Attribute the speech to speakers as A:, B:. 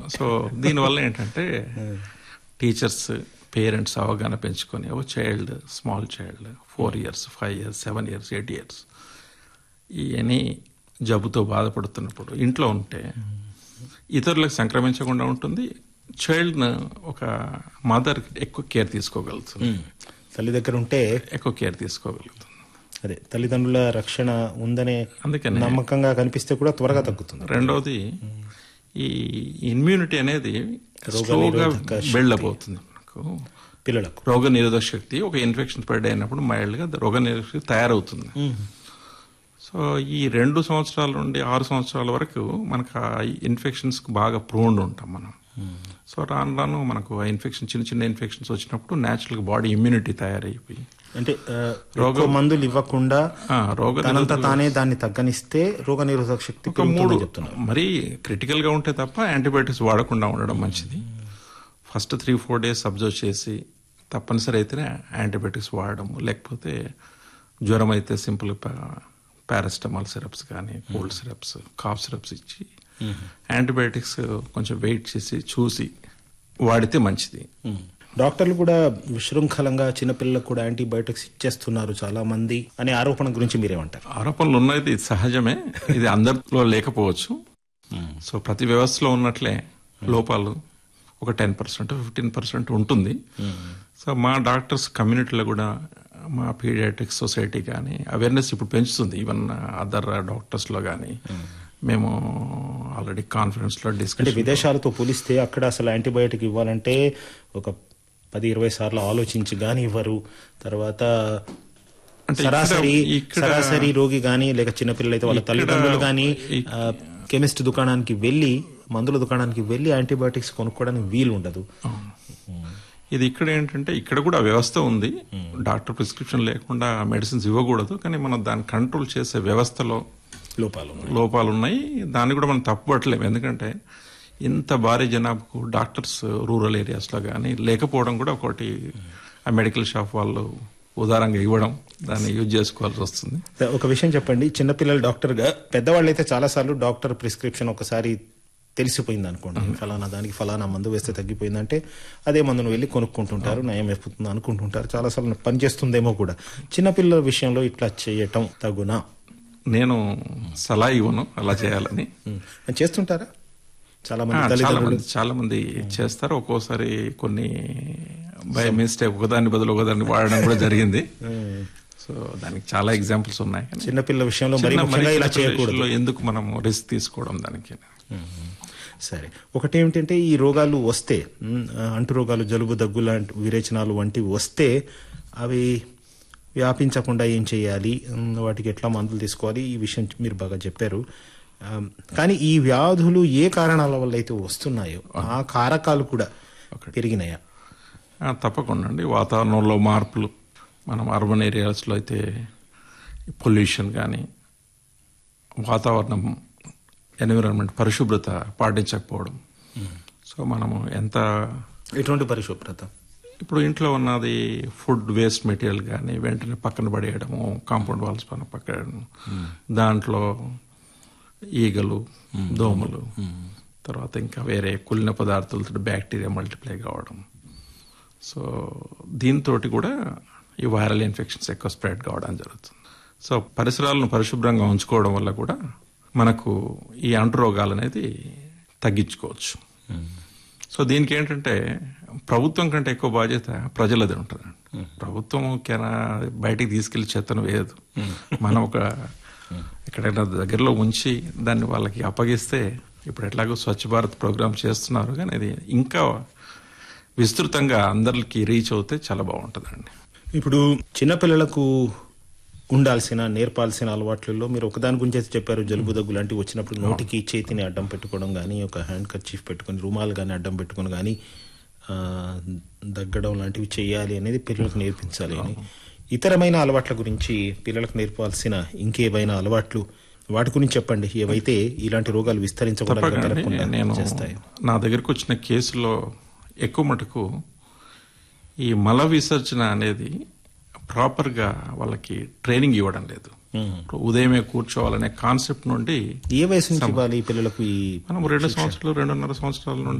A: So దీనివల్ల ఏంటంటే teachers parents అవగాహన పెంచుకొని oh child small child four years five years seven years eight years ఈ ఎనీ జబ్బుతో బాధపడుతున్నప్పుడు ఇంట్లో ఉంటే ఇతరులకు సంక్రమించకుండా ఉంటుంది చైల్డ్ను ఒక మదర్ ఎక్కువ కేర్ తీసుకోగలుగుతుంది
B: తల్లి దగ్గర ఉంటే
A: ఎక్కువ కేర్ తీసుకోగలుగుతుంది
B: అదే తల్లిదండ్రుల రక్షణ ఉందనే
A: అందుకనే
B: నమ్మకంగా కనిపిస్తే కూడా త్వరగా తగ్గుతుంది
A: రెండవది ఈ ఇమ్యూనిటీ అనేది స్లోగా బిల్డప్ అవుతుంది మనకు
B: పిల్లలకు
A: రోగ నిరోధక శక్తి ఒక ఇన్ఫెక్షన్ స్ప్రెడ్ అయినప్పుడు మైల్డ్గా రోగ నిరోధక శక్తి తయారవుతుంది సో ఈ రెండు సంవత్సరాల నుండి ఆరు సంవత్సరాల వరకు మనకు ఆ ఇన్ఫెక్షన్స్ బాగా ప్రోన్ ఉంటాం మనం సో రాను రాను మనకు ఆ ఇన్ఫెక్షన్ చిన్న చిన్న ఇన్ఫెక్షన్స్ వచ్చినప్పుడు న్యాచురల్గా బాడీ ఇమ్యూనిటీ తయారైపోయి
B: అంటే ఆ, ఎక్కువ మందులు ఇవ్వకుండా
A: ఆ, రోగ
B: తనంత తానే దాన్ని తగ్గనిస్తే రోగ నిరోధక శక్తి
A: ఒక మూడు
B: పెరుగుతుందని చెప్తున్నారు
A: మరీ క్రిటికల్ గా ఉంటే తప్ప యాంటీబయాటిక్స్ వాడకుండా ఉండడం మంచిది first three four days observe చేసి తప్పనిసరి అయితేనే యాంటీబయాటిక్స్ వాడడం లేకపోతే జ్వరం అయితే సింపుల్ పారాసిటమాల్ సిరప్స్ కానీ కోల్డ్ సిరప్స్ కాఫ్ సిరప్స్ ఇచ్చి యాంటీబయాటిక్స్ కొంచెం వెయిట్ చేసి చూసి వాడితే మంచిది
B: డాక్టర్లు కూడా విశృంఖలంగా చిన్నపిల్లలకు కూడా యాంటీబయోటిక్స్ ఇచ్చేస్తున్నారు చాలా మంది అనే ఆరోపణ గురించి మీరేమంటారు
A: ఆరోపణలు ఉన్నది సహజమే ఇది అందరిలో లేకపోవచ్చు సో ప్రతి వ్యవస్థలో ఉన్నట్లే లోపాలు ఒక టెన్ పర్సెంట్ ఫిఫ్టీన్ పర్సెంట్ ఉంటుంది సో మా డాక్టర్స్ కమ్యూనిటీలో కూడా మా పీడియాట్రిక్ సొసైటీ కానీ అవేర్నెస్ ఇప్పుడు పెంచుతుంది ఈవెన్ అదర్ డాక్టర్స్లో కానీ మేము ఆల్రెడీ కాన్ఫరెన్స్లో
B: అంటే
A: డిస్కషన్
B: విదేశాలతో పోలిస్తే అక్కడ అసలు యాంటీబయోటిక్ ఇవ్వాలంటే ఒక పది ఇరవై సార్లు ఆలోచించి గాని ఇవ్వరు తర్వాత
A: అంటే
B: సరాసరి
A: ఇక్కడ- ఇక్కడ-
B: సరాసరి రోగి గాని లేక చిన్నపిల్లలు అయితే వాళ్ళ తల్లిదండ్రులు గాని కెమిస్ట్ దుకాణానికి వెళ్లి మందుల దుకాణానికి వెళ్లి యాంటీబయోటిక్స్ కొనుక్కోవడానికి వీలు ఉండదు
A: ఇది ఇక్కడ ఏంటంటే ఇక్కడ కూడా వ్యవస్థ ఉంది డాక్టర్ ప్రిస్క్రిప్షన్ లేకుండా మెడిసిన్స్ ఇవ్వకూడదు కానీ మనం దాన్ని కంట్రోల్ చేసే వ్యవస్థలో
B: లోపాలు
A: లోపాలు ఉన్నాయి దాన్ని కూడా మనం తప్పుపట్టలేము ఎందుకంటే ఇంత భారీ జనాభాకు డాక్టర్స్ రూరల్ ఏరియాస్లో కానీ లేకపోవడం కూడా ఒకటి ఆ మెడికల్ షాప్ వాళ్ళు ఉదారంగా ఇవ్వడం దాన్ని యూజ్ చేసుకోవాల్సి వస్తుంది
B: ఒక విషయం చెప్పండి చిన్నపిల్లల డాక్టర్ గా పెద్దవాళ్ళు అయితే చాలా సార్లు డాక్టర్ ప్రిస్క్రిప్షన్ ఒకసారి తెలిసిపోయింది అనుకోండి ఫలానా దానికి ఫలానా మందు వేస్తే తగ్గిపోయిందంటే అదే మందును వెళ్ళి కొనుక్కుంటుంటారు నయం అయిపోతుంది అనుకుంటుంటారు చాలా సార్లు పనిచేస్తుందేమో కూడా చిన్నపిల్లల విషయంలో ఇట్లా చేయటం తగునా
A: నేను సలహా ఇవ్వను అలా చేయాలని
B: ఉమ్. చేస్తుంటారా చాలా
A: ఆ,
B: మంది
A: చాలా
B: తల్లిదండ్రులు
A: మంది చాలా మంది చేస్తారు ఒక్కోసారి కొన్ని బై మిస్టేక్ ఒకదాని బదులు ఒకదాన్ని వాడడం కూడా జరిగింది సో దానికి చాలా ఎగ్జాంపుల్స్ ఉన్నాయి కానీ
B: చిన్నపిల్లల విషయంలో మరి
A: చిన్న-
B: ముఖ్యంగా
A: మరి
B: ఇలా
A: చిన్న
B: చేయకూడదు
A: పిల్లల్లో ఎందుకు మనం రిస్క్ తీసుకోవడం దానికి
B: సరే ఒకటేమిటంటే ఈ రోగాలు వస్తే ఉమ్, అంటు రోగాలు జలుబు దగ్గు లాంటి విరేచనాలు వంటివి వస్తే అవి వ్యాపించకుండా ఏం చేయాలి ఉమ్, వాటికి ఎట్లా మందులు తీసుకోవాలి ఈ విషయం మీరు బాగా చెప్పారు ఆమ్, కానీ ఈ వ్యాధులు ఏ కారణాల వల్ల అయితే వస్తున్నాయో ఆ కారకాలు కూడా పెరిగినాయా
A: ఆ, తప్పకుండా అండి వాతావరణంలో మార్పులు మనం అర్బన్ ఏరియాస్లో అయితే పొల్యూషన్ కానీ వాతావరణం ఎన్విరాన్మెంట్ పరిశుభ్రత పాటించకపోవడం సో మనము ఎంత
B: ఎటువంటి పరిశుభ్రత
A: ఇప్పుడు ఇంట్లో ఉన్నది ఫుడ్ వేస్ట్ మెటీరియల్ కానీ వెంటనే పక్కన పడేయడము కాంపౌండ్ వాల్స్ పక్కన పక్కడము దాంట్లో ఈగలు దోమలు తర్వాత ఇంకా వేరే కుళ్ళిన పదార్థాలతో బ్యాక్టీరియా మల్టిప్లై కావడం సో దీంతో కూడా ఈ వైరల్ ఇన్ఫెక్షన్స్ ఎక్కువ స్ప్రెడ్ కావడం జరుగుతుంది సో పరిసరాలను పరిశుభ్రంగా ఉంచుకోవడం వల్ల కూడా మనకు ఈ అంటు రోగాలు అనేది తగ్గించుకోవచ్చు సో దీనికి ఏంటంటే ప్రభుత్వం కంటే ఎక్కువ బాధ్యత ప్రజలది ఉంటుంది ప్రభుత్వం కెనా బయటికి తీసుకెళ్లి చెత్తను వేయదు మనం ఒక ఎక్కడైనా దగ్గరలో ఉంచి దాన్ని వాళ్ళకి అప్పగిస్తే ఇప్పుడు ఎట్లాగో స్వచ్ఛ భారత్ ప్రోగ్రామ్ చేస్తున్నారు కానీ అది ఇంకా విస్తృతంగా అందరికి రీచ్ అవుతే చాలా బాగుంటుందండి
B: ఇప్పుడు చిన్నపిల్లలకు ఉండాల్సిన నేర్పాల్సిన అలవాట్లలో మీరు ఒకదాని గురించి అయితే చెప్పారు జలుబు దగ్గు లాంటివి వచ్చినప్పుడు నోటికి చేతిని అడ్డం పెట్టుకోవడం కానీ ఒక హ్యాండ్ కర్చీఫ్ పెట్టుకొని రుమాలు కానీ అడ్డం పెట్టుకొని కానీ ఆ, దగ్గడం లాంటివి చేయాలి అనేది పిల్లలకు నేర్పించాలి అని ఇతరమైన అలవాట్ల గురించి పిల్లలకు నేర్పాల్సిన ఇంకేవైనా అలవాట్లు వాటి గురించి చెప్పండి ఏవైతే ఇలాంటి రోగాలు విస్తరించకుండా
A: తప్పకుండా
B: జరగకుండా
A: నేను
B: చేస్తాయి
A: నా దగ్గరికి వచ్చిన కేసులో ఎక్కువ మటుకు ఈ మల విసర్జన అనేది ప్రాపర్గా వాళ్ళకి ట్రైనింగ్ ఇవ్వడం లేదు ఉదయమే కూర్చోవాలనే కాన్సెప్ట్ నుండి
B: ఏ వయసు నుంచి ఇవ్వాలి ఈ పిల్లలకు ఈ
A: మనం రెండు సంవత్సరాలు రెండున్నర సంవత్సరాల నుండి